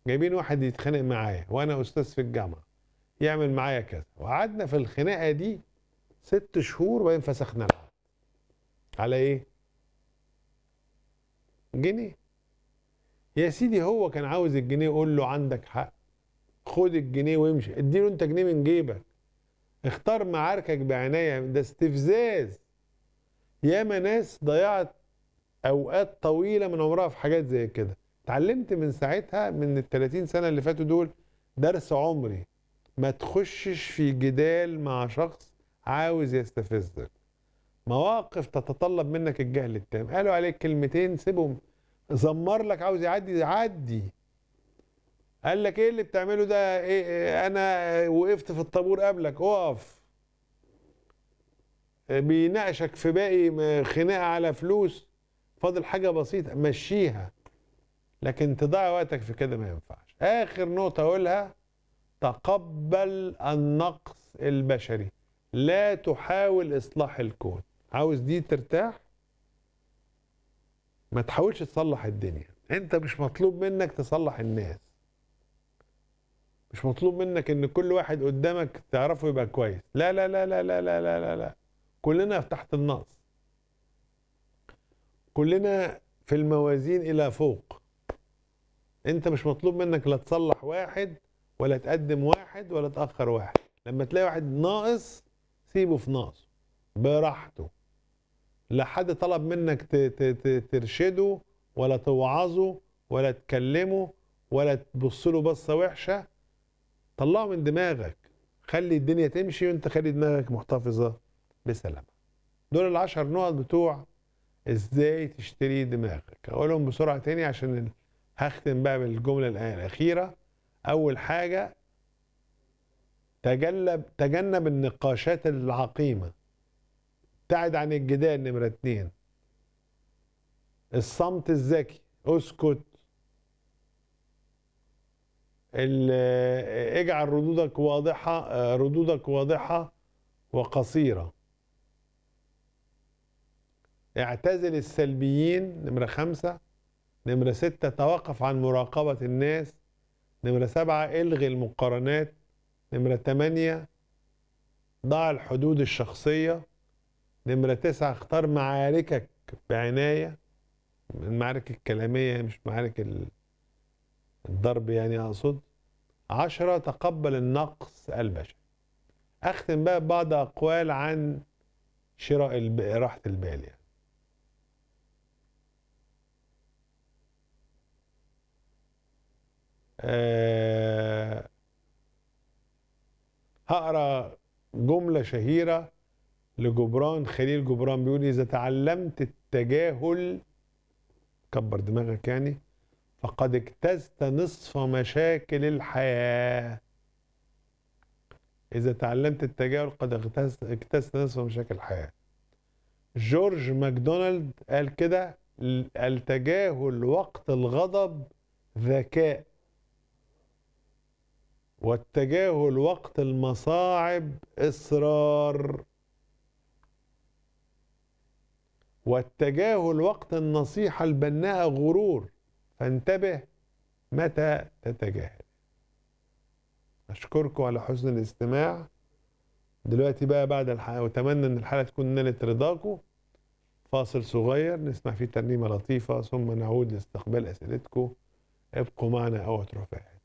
جايبين واحد يتخانق معايا وانا استاذ في الجامعه يعمل معايا كذا وقعدنا في الخناقه دي ست شهور وبعدين فسخنا العقد على ايه جنيه يا سيدي هو كان عاوز الجنيه قول له عندك حق خد الجنيه وامشي اديله انت جنيه من جيبك اختار معاركك بعناية ده استفزاز ياما ناس ضيعت اوقات طويلة من عمرها في حاجات زي كده اتعلمت من ساعتها من ال 30 سنة اللي فاتوا دول درس عمري ما تخشش في جدال مع شخص عاوز يستفزك مواقف تتطلب منك الجهل التام قالوا عليك كلمتين سيبهم زمر لك عاوز يعدي يعدي قال لك ايه اللي بتعمله ده إيه, إيه انا وقفت في الطابور قبلك اقف بيناقشك في باقي خناقه على فلوس فاضل حاجه بسيطه مشيها لكن تضيع وقتك في كده ما ينفعش اخر نقطه اقولها تقبل النقص البشري لا تحاول اصلاح الكون عاوز دي ترتاح ما تحاولش تصلح الدنيا انت مش مطلوب منك تصلح الناس مش مطلوب منك ان كل واحد قدامك تعرفه يبقى كويس لا لا لا لا لا لا لا لا, لا. كلنا تحت النقص كلنا في الموازين الى فوق انت مش مطلوب منك لا تصلح واحد ولا تقدم واحد ولا تاخر واحد لما تلاقي واحد ناقص سيبه في ناقصه براحته لا حد طلب منك ترشده ولا توعظه ولا تكلمه ولا تبص له بصه وحشه طلعه من دماغك خلي الدنيا تمشي وانت خلي دماغك محتفظه بسلامه دول العشر نقط بتوع ازاي تشتري دماغك اقولهم بسرعه تاني عشان هختم بقى بالجمله الاخيره اول حاجه تجنب تجنب النقاشات العقيمه ابتعد عن الجدال نمرة اتنين الصمت الذكي اسكت اجعل ردودك واضحة ردودك واضحة وقصيرة اعتزل السلبيين نمرة خمسة نمرة ستة توقف عن مراقبة الناس نمرة سبعة الغي المقارنات نمرة تمانية ضع الحدود الشخصية نمرة تسعة اختار معاركك بعناية المعارك الكلامية مش معارك الضرب يعني أقصد عشرة تقبل النقص البشري أختم بقى بعض أقوال عن شراء راحة البال يعني. أه هقرا جملة شهيرة لجبران خليل جبران بيقول إذا تعلمت التجاهل كبر دماغك يعني فقد اجتزت نصف مشاكل الحياة إذا تعلمت التجاهل قد اجتزت نصف مشاكل الحياة جورج ماكدونالد قال كده التجاهل وقت الغضب ذكاء والتجاهل وقت المصاعب إصرار والتجاهل وقت النصيحة البناءة غرور فانتبه متى تتجاهل أشكركم على حسن الاستماع دلوقتي بقى بعد الحلقة وأتمنى أن الحلقة تكون نالت رضاكم فاصل صغير نسمع فيه ترنيمة لطيفة ثم نعود لاستقبال أسئلتكم ابقوا معنا أو تروحوا